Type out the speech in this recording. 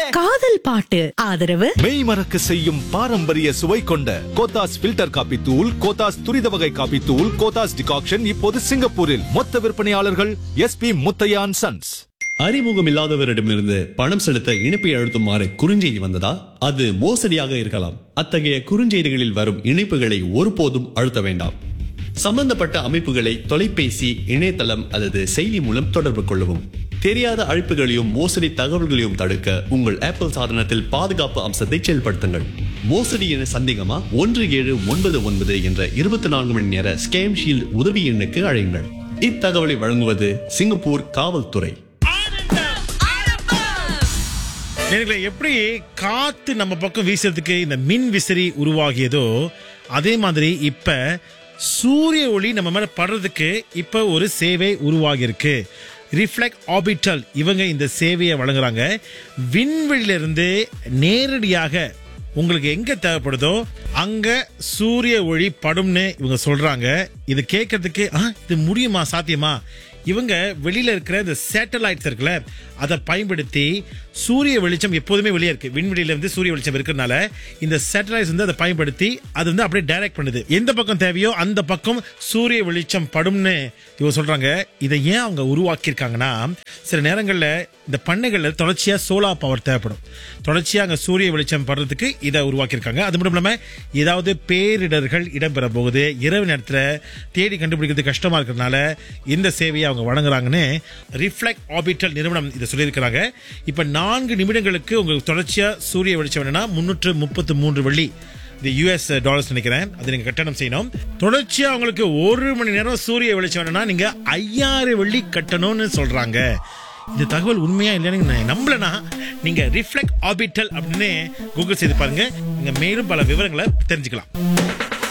காதல் பாட்டு ஆதரவு மெய் மறக்க செய்யும் பாரம்பரிய சுவை கொண்ட கோத்தாஸ் ஃபில்டர் காபி தூள் கோத்தாஸ் துரித வகை காபி தூள் கோத்தாஸ் டிகாக்ஷன் இப்போது சிங்கப்பூரில் மொத்த விற்பனையாளர்கள் எஸ்பி முத்தையான் சன்ஸ் அறிமுகம் இல்லாதவரிடமிருந்து பணம் செலுத்த இணைப்பை அழுத்துமாறு குறுஞ்செய்தி வந்ததா அது மோசடியாக இருக்கலாம் அத்தகைய குறுஞ்செய்திகளில் வரும் இணைப்புகளை ஒருபோதும் அழுத்த வேண்டாம் சம்பந்தப்பட்ட அமைப்புகளை தொலைபேசி இணையதளம் அல்லது செயலி மூலம் தொடர்பு கொள்ளவும் தெரியாத அழைப்புகளையும் மோசடி தகவல்களையும் தடுக்க உங்கள் ஆப்பிள் சாதனத்தில் பாதுகாப்பு அம்சத்தை செயல்படுத்துங்கள் மோசடி என சந்தேகமா ஒன்று ஏழு ஒன்பது ஒன்பது என்ற இருபத்தி நான்கு மணி நேர ஸ்கேம் ஷீல்ட் உதவி எண்ணுக்கு அழையுங்கள் இத்தகவலை வழங்குவது சிங்கப்பூர் காவல்துறை நேர்களே எப்படி காத்து நம்ம பக்கம் வீசுறதுக்கு இந்த மின் விசிறி உருவாகியதோ அதே மாதிரி இப்ப சூரிய ஒளி நம்ம மேல படுறதுக்கு இப்ப ஒரு சேவை உருவாகி இருக்கு ரிஃப்ளெக்ட் ஆபிட்டல் இவங்க இந்த சேவையை வழங்குறாங்க விண்வெளியில இருந்து நேரடியாக உங்களுக்கு எங்க தேவைப்படுதோ அங்க சூரிய ஒளி படும்னு இவங்க சொல்றாங்க இது கேட்கறதுக்கு "ஆ, இது முடியுமா சாத்தியமா இவங்க வெளியில இருக்கிற இந்த சேட்டலைட்ஸ் இருக்குல்ல அதை பயன்படுத்தி சூரிய வெளிச்சம் எப்போதுமே வெளியே இருக்கு விண்வெளியில இருந்து சூரிய வெளிச்சம் இருக்கிறதுனால இந்த சேட்டலைட்ஸ் வந்து அதை பயன்படுத்தி அது வந்து அப்படியே டைரக்ட் பண்ணுது எந்த பக்கம் தேவையோ அந்த பக்கம் சூரிய வெளிச்சம் படும்னு இவங்க சொல்றாங்க இதை ஏன் அவங்க உருவாக்கியிருக்காங்கன்னா சில நேரங்களில் இந்த பண்ணைகளில் தொடர்ச்சியா சோலார் பவர் தேவைப்படும் தொடர்ச்சியா அங்க சூரிய வெளிச்சம் படுறதுக்கு இதை உருவாக்கியிருக்காங்க அது மட்டும் இல்லாம ஏதாவது பேரிடர்கள் இடம்பெற போகுது இரவு நேரத்துல தேடி கண்டுபிடிக்கிறது கஷ்டமா இருக்கிறதுனால இந்த சேவையை அவங்க வழங்குறாங்கன்னு ரிஃப்ளெக்ட் ஆபிட்டல் நிறுவனம் இதை சொல்லியிருக்கிறாங்க இப்ப நான்கு நிமிடங்களுக்கு உங்களுக்கு தொடர்ச்சியா சூரிய வெளிச்சம் வேணும்னா முன்னூற்று முப்பத்து மூன்று வெள்ளி இது யூஎஸ் டாலர்ஸ் நினைக்கிறேன் அது நீங்க கட்டணம் செய்யணும் தொடர்ச்சியா உங்களுக்கு ஒரு மணி நேரம் சூரிய வெளிச்சம் வேணும்னா நீங்க ஐயாயிரம் வெள்ளி கட்டணும்னு சொல்றாங்க இந்த தகவல் உண்மையா இல்லைன்னு நான் நம்பலனா நீங்க ரிஃப்ளெக்ட் ஆபிட்டல் அப்படின்னு கூகுள் செய்து பாருங்க நீங்க மேலும் பல விவரங்களை தெரிஞ்சுக்கலாம்